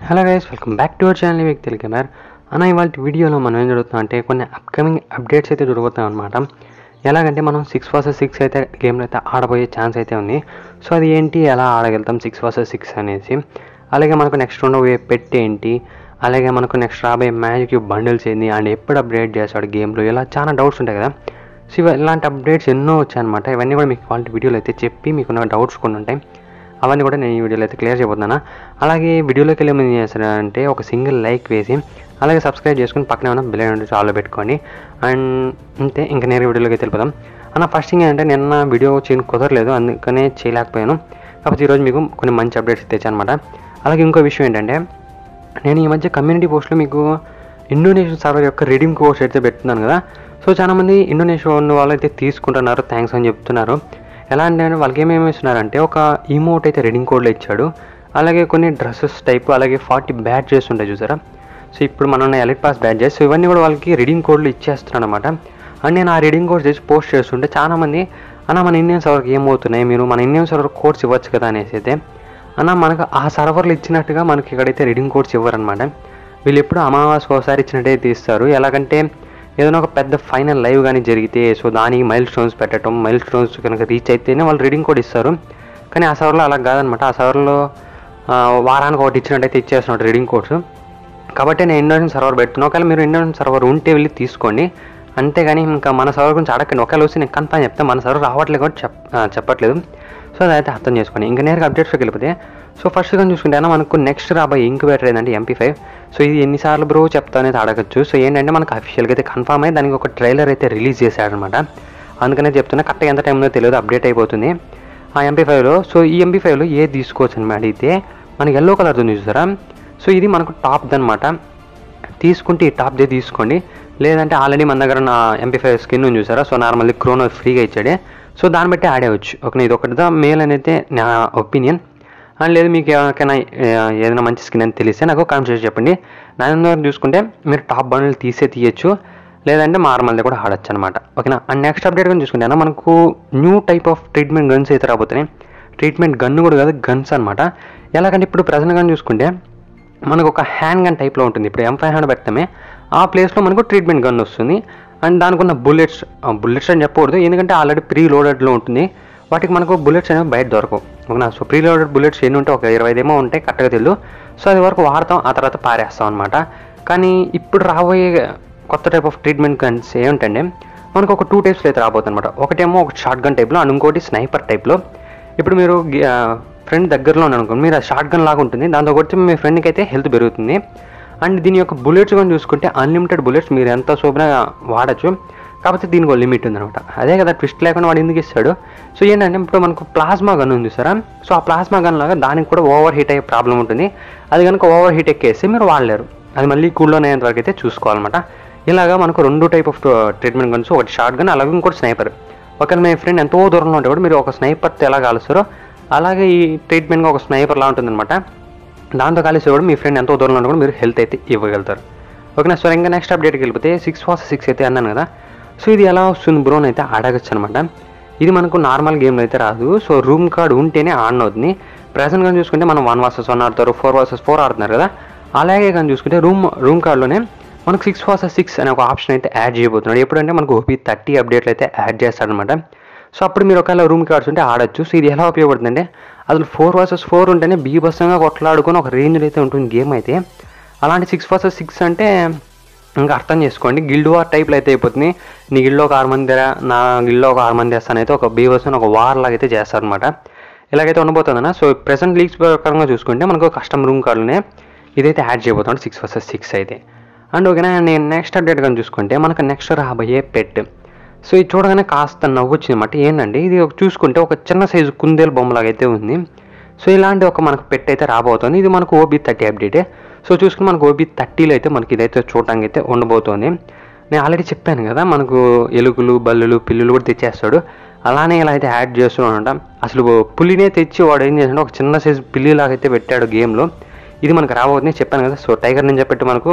hello guys welcome back to our channel వ్యక్తి కెమెర్ అన్న ఇవాళ వీడియోలో మనం ఏం జరుగుతుందంటే అంటే కొన్ని అప్కమింగ్ అప్డేట్స్ అయితే జరుగుతాయి అనమాట ఎలాగంటే మనం సిక్స్ వర్సెస్ సిక్స్ అయితే గేమ్లో అయితే ఆడబోయే ఛాన్స్ అయితే ఉంది సో అది ఏంటి ఎలా ఆడగలుగుతాం సిక్స్ వర్సెస్ సిక్స్ అనేసి అలాగే మనకు నెక్స్ట్ ఉండబోయే పెట్ ఏంటి అలాగే మనకు నెక్స్ట్ రాబోయే మ్యాజిక్ బండిల్స్ ఏంటి అండ్ ఎప్పుడు అప్డేట్ చేస్తాడు గేమ్లో ఇలా చాలా డౌట్స్ ఉంటాయి కదా సో ఇవ- ఇలాంటి అప్డేట్స్ ఎన్నో వచ్చాయన్నమాట ఇవన్నీ కూడా మీకు వాళ్ళ వీడియోలో అయితే చెప్పి మీకున్న డౌట్స్ కొన్ని ఉంటాయి అవన్నీ కూడా నేను ఈ వీడియోలో అయితే క్లియర్ చేయబోతున్నాను అలాగే వీడియోలోకి వెళ్ళి ఏం చేస్తారంటే ఒక సింగిల్ లైక్ వేసి అలాగే సబ్స్క్రైబ్ చేసుకుని పక్కనే ఉన్న బిల్ అనేది ఆల్లో పెట్టుకోండి అండ్ అంతే ఇంకా నేరు వీడియోలోకి అయితే వెళ్ళిపోదాం అన్న ఫస్ట్ థింగ్ ఏంటంటే నిన్న వీడియో చేయడం కుదరలేదు అందుకనే చేయలేకపోయాను కాకపోతే ఈరోజు మీకు కొన్ని మంచి అప్డేట్స్ తెచ్చాను అనమాట అలాగే ఇంకో విషయం ఏంటంటే నేను ఈ మధ్య కమ్యూనిటీ పోస్ట్లో మీకు ఇండోనేషియన్ సర్వర్ యొక్క రీడింగ్ కోర్స్ అయితే పెడుతున్నాను కదా సో చాలామంది ఇండోనేషియా ఉన్న వాళ్ళు అయితే తీసుకుంటున్నారు థ్యాంక్స్ అని చెప్తున్నారు ఎలా అంటే వాళ్ళకి ఏమేమి ఇస్తున్నారంటే ఒక ఈమోట్ అయితే రీడింగ్ కోడ్లో ఇచ్చాడు అలాగే కొన్ని డ్రెస్సెస్ టైప్ అలాగే ఫార్టీ బ్యాడ్జెస్ ఉంటాయి చూసారా సో ఇప్పుడు మన ఎలైట్ పాస్ బ్యాడ్జెస్ సో ఇవన్నీ కూడా వాళ్ళకి రీడింగ్ కోడ్లు ఇచ్చేస్తున్నాను అనమాట అండ్ నేను ఆ రీడింగ్ కోడ్స్ చేసి పోస్ట్ చేస్తుంటే చాలామంది అన్న మన ఇండియన్ సర్వర్కి ఏమవుతున్నాయి మీరు మన ఇండియన్ సర్వర్ కోడ్స్ ఇవ్వచ్చు కదా అనేసి అయితే అన్న మనకు ఆ సర్వర్లు ఇచ్చినట్టుగా మనకి ఇక్కడైతే రీడింగ్ కోడ్స్ ఇవ్వరనమాట వీళ్ళు ఎప్పుడు అమావాస్య ఒకసారి ఇచ్చినట్టయితే ఇస్తారు ఎలాగంటే ఏదైనా ఒక పెద్ద ఫైనల్ లైవ్ కానీ జరిగితే సో దానికి మైల్ స్టోన్స్ పెట్టడం మైల్ స్టోన్స్ కనుక రీచ్ అయితేనే వాళ్ళు రీడింగ్ కోడ్ ఇస్తారు కానీ ఆ సర్వర్లో అలా కాదనమాట ఆ సర్వర్లో ఆ, వారానికి ఒకటి ఇచ్చినట్టయితే ఇచ్చేస్తున్నాడు రీడింగ్ కోడ్స్ కాబట్టి నేను ఇండోనేషన్ సర్వర్ పెడుతున్నాను ఒకవేళ మీరు ఇండోనేషన్ సర్వర్ ఉంటే వెళ్ళి తీసుకోండి అంతేగాని ఇంకా మన సర్వర్ గురించి అడగండి ఒకవేళ వస్తే నేను కన్ఫామ్ చెప్తే మన సర్వర్ రావట్లేదు కూడా చెప్ ఆ, చెప్పట్లేదు సో అదైతే అర్థం చేసుకోండి ఇంకా నేరుగా అప్డేట్స్కి వెళ్ళిపోతే సో ఫస్ట్ కానీ చూసుకుంటే అన్న మనకు నెక్స్ట్ రాబోయే ఇంక్యుబేటర్ ఏంటంటే ఎంపీ ఫైవ్ సో ఇది ఎన్నిసార్లు బ్రో చెప్తా అనేది అడగచ్చు సో ఏంటంటే మనకు అఫీషియల్గా అయితే కన్ఫామ్ అయ్యి దానికి ఒక ట్రైలర్ అయితే రిలీజ్ చేశాడనమాట అందుకనే చెప్తున్నా కరెక్ట్గా ఎంత టైంలో తెలియదు అప్డేట్ అయిపోతుంది ఆ ఎంపీ ఫైవ్లో సో ఈ ఎంపీ ఫైవ్లో ఏ తీసుకోవచ్చు అని అడిగితే మనకి ఎల్లో కలర్తో చూసారా సో ఇది మనకు టాప్ది అనమాట తీసుకుంటే ఈ టాప్దే తీసుకోండి లేదంటే ఆల్రెడీ మన దగ్గర నా ఎంపీ ఫైవ్ స్కిన్ ఉంది చూసారా సో నార్మల్లీ క్రోనో ఫ్రీగా ఇచ్చాడే సో దాన్ని బట్టి ఆడేవచ్చు ఓకే ఇది ఒకటిదా మేల్ అనేది నా ఒపీనియన్ అండ్ లేదు మీకు ఎవరికైనా ఏ, ఏదైనా మంచి స్కిన్ అని తెలిస్తే నాకు కామెంట్ చేసి చెప్పండి నా దగ్గర చూసుకుంటే మీరు టాప్ బండ్లు తీసే తీయచ్చు లేదంటే నార్మల్ది కూడా ఆడచ్చు అనమాట ఓకేనా అండ్ నెక్స్ట్ అప్డేట్ కానీ చూసుకుంటే అన్న మనకు new type of treatment guns అయితే రాబోతున్నాయి ట్రీట్మెంట్ గన్ కూడా కాదు గన్స్ అనమాట ఎలాగంటే ఇప్పుడు ప్రజెంట్ కానీ చూసుకుంటే మనకు ఒక హ్యాండ్ గన్ టైప్లో ఉంటుంది ఇప్పుడు ఎం ఫైవ్ హండ్రెడ్ పెడతామే ఆ ప్లేస్లో మనకు ట్రీట్మెంట్ గన్ వస్తుంది అండ్ దానికి ఉన్న బుల్లెట్స్ బుల్లెట్స్ అని చెప్పకూడదు ఎందుకంటే ఆల్రెడీ ప్రీ లోడెడ్లో ఉంటుంది వాటికి మనకు బుల్లెట్స్ అనేవి బయట దొరకవు ఓకేనా సో ప్రీ లోడెడ్ బుల్లెట్స్ ఎన్ని ఉంటే ఒక ఇరవై ఐదేమో ఉంటాయి కరెక్ట్గా తెలియదు సో అది వరకు వాడతాం ఆ తర్వాత పారేస్తాం అనమాట కానీ ఇప్పుడు రాబోయే కొత్త టైప్ ఆఫ్ ట్రీట్మెంట్ గన్స్ ఏమిటంటే మనకు ఒక టూ టైప్స్లో అయితే రాబోతుంది అనమాట ఒకటేమో ఒక షార్ట్ గన్ టైప్లో అండ్ ఇంకోటి స్నైపర్ టైప్లో ఇప్పుడు మీరు ఫ్రెండ్ దగ్గరలో ఉన్నాను అనుకోండి మీరు ఆ షార్ట్ గన్ లాగా ఉంటుంది దాంతో కొడితే మీ ఫ్రెండ్కి అయితే హెల్త్ పెరుగుతుంది అండ్ దీని యొక్క బుల్లెట్స్ కానీ చూసుకుంటే అన్లిమిటెడ్ బుల్లెట్స్ మీరు ఎంత సోపున వాడచ్చు కాకపోతే దీనికి ఒక లిమిట్ ఉందన్నమాట అదే కదా ట్విస్ట్ లేకుండా వాడు ఎందుకు ఇస్తాడు సో ఏంటంటే ఇప్పుడు మనకు ప్లాస్మా గన్ ఉంది సారా సో ఆ ప్లాస్మా గన్ లాగా దానికి కూడా ఓవర్ హీట్ అయ్యే ప్రాబ్లం ఉంటుంది అది కనుక ఓవర్ హీట్ ఎక్కేస్తే మీరు వాడలేరు అది మళ్ళీ కూల్లో అయ్యేంత వరకు అయితే చూసుకోవాలన్నమాట ఇలాగా మనకు రెండు టైప్ ఆఫ్ ట్రీట్మెంట్ గన్స్ ఒకటి షార్ట్ గన్ అలాగే ఇంకోటి స్నైపర్ ఒకవేళ మీ ఫ్రెండ్ ఎంతో దూరంలో ఉంటే కూడా మీరు ఒక స్నైపర్తో ఎలా కాలుస్తారో అలాగే ఈ ట్రీట్మెంట్గా ఒక స్నైపర్ లా ఉంటుందన్నమాట దాంతో కలిసి కూడా మీ ఫ్రెండ్ ఎంతో దూరంలో ఉంటే కూడా మీరు హెల్త్ అయితే ఇవ్వగలుగుతారు ఓకేనా సో ఇంకా నెక్స్ట్ అప్డేట్కి వెళ్ళిపోతే సిక్స్ ఫాస్ సిక్స్ అయితే అన్నాను కదా సో ఇది ఎలా వస్తుంది బ్రో అని అయితే అడగచ్చు అనమాట ఇది మనకు నార్మల్ గేమ్లో అయితే రాదు సో రూమ్ కార్డ్ ఉంటేనే ఆన్ అవుతుంది ప్రజెంట్ కానీ చూసుకుంటే మనం వన్ వర్సెస్ వన్ ఆడతారు ఫోర్ వర్సెస్ ఫోర్ ఆడుతున్నారు కదా అలాగే కానీ చూసుకుంటే రూమ్ రూమ్ కార్డ్లోనే మనకు సిక్స్ వర్సెస్ సిక్స్ అనే ఒక ఆప్షన్ అయితే యాడ్ చేయబోతున్నాడు ఎప్పుడంటే మనకు ఓపీ థర్టీ అప్డేట్లు అయితే యాడ్ చేస్తాడనమాట సో అప్పుడు మీరు ఒకవేళ రూమ్ కార్డ్స్ ఉంటే ఆడొచ్చు సో ఇది ఎలా ఉపయోగపడుతుందంటే అసలు ఫోర్ వర్సెస్ ఫోర్ ఉంటేనే బీభత్సంగా కొట్లాడుకొని ఒక రేంజ్లో అయితే ఉంటుంది గేమ్ అయితే అలాంటి సిక్స్ వర్సెస్ సిక్స్ అంటే ఇంకా అర్థం చేసుకోండి గిల్డ్ వార్ టైప్లో అయితే అయిపోతుంది నీ గిల్డ్లో ఒక ఆరు మంది రా- నా గిల్డ్లో ఒక ఆరు మంది వేస్తానైతే ఒక బీభత్సం ఒక వార్ లాగా అయితే చేస్తారనమాట ఇలాగైతే ఉండబోతుందన్న సో ప్రెసెంట్ లీక్స్ ప్రకారంగా చూసుకుంటే మనకు కస్టమ్ రూమ్ కార్డులోనే ఇదైతే యాడ్ చేయబోతున్నాడు సిక్స్ వర్సెస్ సిక్స్ అయితే అండ్ ఓకేనా నేను నెక్స్ట్ అప్డేట్ కానీ చూసుకుంటే మనకు నెక్స్ట్ రాబోయే పెట్ సో ఇది చూడగానే కాస్త నవ్వు వచ్చింది అనమాట ఏంటంటే ఇది ఒక చూసుకుంటే ఒక చిన్న సైజు కుందేలు బొమ్మలాగా అయితే ఉంది సో ఇలాంటి ఒక మనకు పెట్ అయితే రాబోతుంది ఇది మనకు ఓబీ థర్టీ అప్డేటే సో చూసుకుని మనకు ఓబీ థర్టీలో అయితే మనకి ఇదైతే చూడడానికి అయితే ఉండబోతోంది నేను ఆల్రెడీ చెప్పాను కదా మనకు ఎలుకలు బల్లులు పిల్లులు కూడా తెచ్చేస్తాడు అలానే ఇలా అయితే యాడ్ చేస్తున్నాడంట అసలు పులినే తెచ్చి వాడు ఏం చేసాడు ఒక చిన్న సైజు పిల్లిలాగా అయితే పెట్టాడు గేమ్లో ఇది మనకు రాబోతుంది చెప్పాను కదా సో టైగర్ నుంచి చెప్పేట్టు మనకు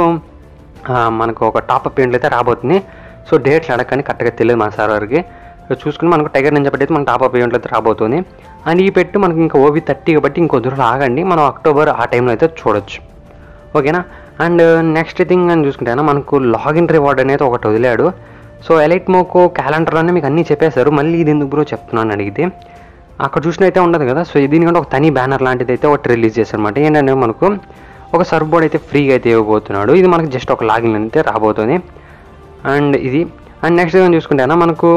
ఆ, మనకు ఒక టాప్ అప్ అయితే రాబోతుంది సో డేట్లు అడగని కరెక్ట్గా తెలియదు మన సర్వర్కి సో చూసుకుని మనకు టైగర్ నుంచి అయితే మనకు టాప్ అప్ ఈవెంట్లు అయితే రాబోతుంది అండ్ ఈ పెట్టు మనకి ఇంకా ఓవి థర్టీ కాబట్టి ఇంకో దూరం ఆగండి మనం అక్టోబర్ ఆ టైంలో అయితే చూడొచ్చు ఓకేనా అండ్ నెక్స్ట్ థింగ్ అని చూసుకుంటే మనకు లాగిన్ రివార్డ్ అనేది ఒకటి వదిలాడు సో ఎలైట్ మోకో క్యాలెండర్లోనే మీకు అన్నీ చెప్పేశారు మళ్ళీ ఇది ఎందుకు బ్రో చెప్తున్నాను అడిగితే అక్కడ చూసినైతే ఉండదు కదా సో దీనికంటే ఒక తని బ్యానర్ లాంటిది అయితే ఒకటి రిలీజ్ చేశారనమాట ఏంటంటే మనకు ఒక సర్వ్ బోర్డ్ అయితే ఫ్రీగా అయితే ఇవ్వబోతున్నాడు ఇది మనకు జస్ట్ ఒక లాగిన్ అయితే రాబోతుంది అండ్ ఇది అండ్ నెక్స్ట్ ఏమైనా చూసుకుంటేనా మనకు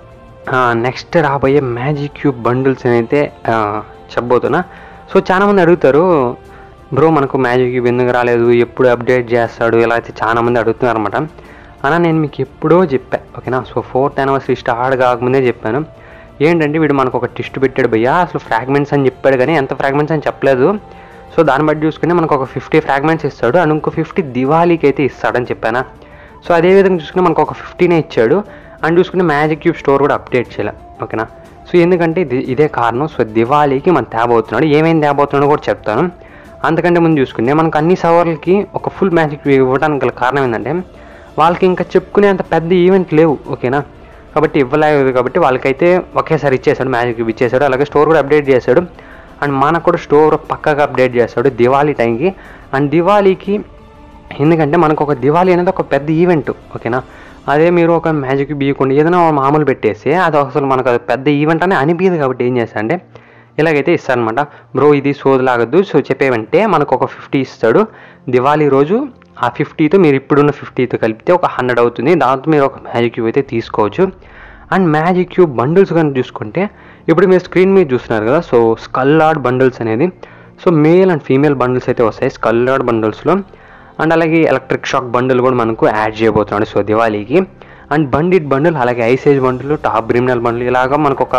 నెక్స్ట్ రాబోయే మ్యాజిక్ క్యూబ్ బండిల్స్ అయితే ఆ, చెప్పబోతున్నా సో చాలామంది అడుగుతారు బ్రో మనకు మ్యాజిక్ క్యూబ్ ఎందుకు రాలేదు ఎప్పుడు అప్డేట్ చేస్తాడు ఇలా అయితే చాలామంది అడుగుతున్నారు అనమాట అలా నేను మీకు ఎప్పుడో చెప్పా ఓకేనా సో ఫోర్త్ యానివర్సరీ స్టార్ట్ కాకముందే చెప్పాను ఏంటంటే వీడు మనకు ఒక టిస్ట్ పెట్టాడు భయ్యా అసలు ఫ్రాగ్మెంట్స్ అని చెప్పాడు కానీ ఎంత ఫ్రాగ్మెంట్స్ అని చెప్పలేదు సో దాన్ని బట్టి చూసుకుంటే మనకు ఒక ఫిఫ్టీ ఫ్రాగ్మెంట్స్ ఇస్తాడు అండ్ ఇంకో ఫిఫ్టీ దివాళీకి అయితే ఇస్తాడని చెప్పానా సో అదే విధంగా చూసుకుంటే మనకు ఒక ఫిఫ్టీనే ఇచ్చాడు అండ్ చూసుకుంటే మ్యాజిక్ క్యూబ్ స్టోర్ కూడా అప్డేట్ చేయాలి ఓకేనా సో ఎందుకంటే ఇది ఇదే కారణం సో దివాళీకి మనం తేబోతున్నాడు ఏమేమి తేబోతున్నాడో కూడా చెప్తాను అంతకంటే ముందు చూసుకుంటే మనకు అన్ని సవర్లకి ఒక ఫుల్ మ్యాజిక్ క్యూబ్ ఇవ్వడానికి గల కారణం ఏంటంటే వాళ్ళకి ఇంకా చెప్పుకునే అంత పెద్ద ఈవెంట్ లేవు ఓకేనా కాబట్టి ఇవ్వలేదు కాబట్టి వాళ్ళకైతే ఒకేసారి ఇచ్చేసాడు మ్యాజిక్ క్యూబ్ ఇచ్చేసాడు అలాగే స్టోర్ కూడా అప్డేట్ చేశాడు అండ్ మనకు కూడా స్టోర్ పక్కగా అప్డేట్ చేస్తాడు దివాళీ టైంకి అండ్ దివాళీకి ఎందుకంటే మనకు ఒక దివాళీ అనేది ఒక పెద్ద ఈవెంట్ ఓకేనా అదే మీరు ఒక మ్యాజిక్ బీయకుండా ఏదైనా మామూలు పెట్టేసి అది అసలు మనకు అది పెద్ద ఈవెంట్ అని అనిపించదు కాబట్టి ఏం చేస్తాడంటే ఇలాగైతే ఇస్తారనమాట బ్రో ఇది సోదిలాగద్దు సో చెప్పేవంటే మనకు ఒక ఫిఫ్టీ ఇస్తాడు దివాళీ రోజు ఆ ఫిఫ్టీతో మీరు ఇప్పుడున్న ఫిఫ్టీతో కలిపితే ఒక హండ్రెడ్ అవుతుంది దాంతో మీరు ఒక మ్యాజిక్ క్యూబ్ అయితే తీసుకోవచ్చు అండ్ మ్యాజిక్ క్యూబ్ బండిల్స్ కానీ చూసుకుంటే ఇప్పుడు మీరు స్క్రీన్ మీద చూస్తున్నారు కదా సో స్కల్ ఆర్డ్ బండిల్స్ అనేది so male and female bundles అయితే వస్తాయి స్కల్ ఆర్డ్ బండిల్స్లో అండ్ అలాగే ఎలక్ట్రిక్ షాక్ బండిల్ కూడా మనకు యాడ్ చేయబోతున్నాడు సో దివాళీకి అండ్ బండిట్ బండిల్ అలాగే ఐసేజ్ బండిల్ టాప్ క్రిమినల్ బండిల్ ఇలాగా మనకు ఒక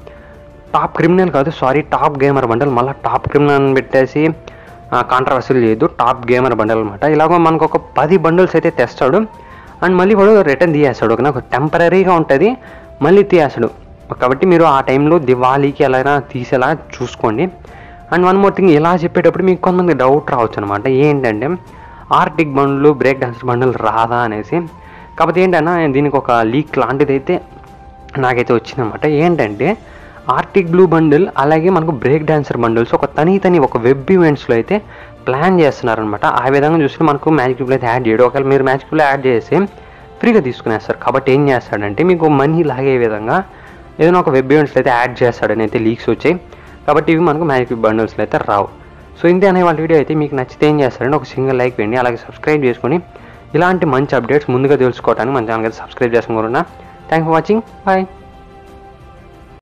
టాప్ క్రిమినల్ కాదు సారీ టాప్ గేమర్ బండల్ మళ్ళీ టాప్ క్రిమినల్ అని పెట్టేసి కాంట్రవర్సీలు చేయొద్దు టాప్ గేమర్ బండల్ అనమాట ఇలాగ మనకు ఒక పది బండిల్స్ అయితే తెస్తాడు అండ్ మళ్ళీ వాడు రిటర్న్ తీయేస్తాడు ఓకేనా ఒక టెంపరీగా ఉంటుంది మళ్ళీ తీయేస్తాడు కాబట్టి మీరు ఆ టైంలో దివాళీకి ఎలా తీసేలా చూసుకోండి అండ్ వన్ మోర్ థింగ్ ఇలా చెప్పేటప్పుడు మీకు కొంతమంది డౌట్ రావచ్చు అనమాట ఏంటంటే ఆర్టిక్ బండ్లు బ్రేక్ డాన్స్ బండ్లు రాదా అనేసి కాకపోతే ఏంటన్నా దీనికి ఒక లీక్ లాంటిది అయితే నాకైతే వచ్చిందనమాట ఏంటంటే ఆర్టిక్ బ్లూ బండిల్ అలాగే మనకు బ్రేక్ డాన్సర్ బండిల్స్ ఒక తని తని ఒక వెబ్ ఈవెంట్స్లో అయితే ప్లాన్ చేస్తున్నారనమాట ఆ విధంగా చూస్తే మనకు మ్యాజిక్ క్యూబ్లో అయితే యాడ్ చేయడు ఒకవేళ మీరు మ్యాజిక్ క్యూబ్లో యాడ్ చేసి ఫ్రీగా తీసుకునేస్తారు కాబట్టి ఏం చేస్తాడంటే మీకు మనీ లాగే విధంగా ఏదైనా ఒక వెబ్ ఈవెంట్స్లో అయితే యాడ్ చేస్తాడని అయితే లీక్స్ వచ్చాయి కాబట్టి ఇవి మనకు మ్యాజిక్ క్యూబ్ బండిల్స్లో అయితే రావు సో ఇంతే అనే వాళ్ళ వీడియో అయితే మీకు నచ్చితే ఏం చేస్తారంటే ఒక సింగిల్ లైక్ వేయండి అలాగే సబ్స్క్రైబ్ చేసుకొని ఇలాంటి మంచి అప్డేట్స్ ముందుగా తెలుసుకోవడానికి మన ఛానల్ అయితే సబ్స్క్రైబ్ చేసుకున్నారున్నా థ్యాంక్ ఫర్ వాచింగ్ బాయ్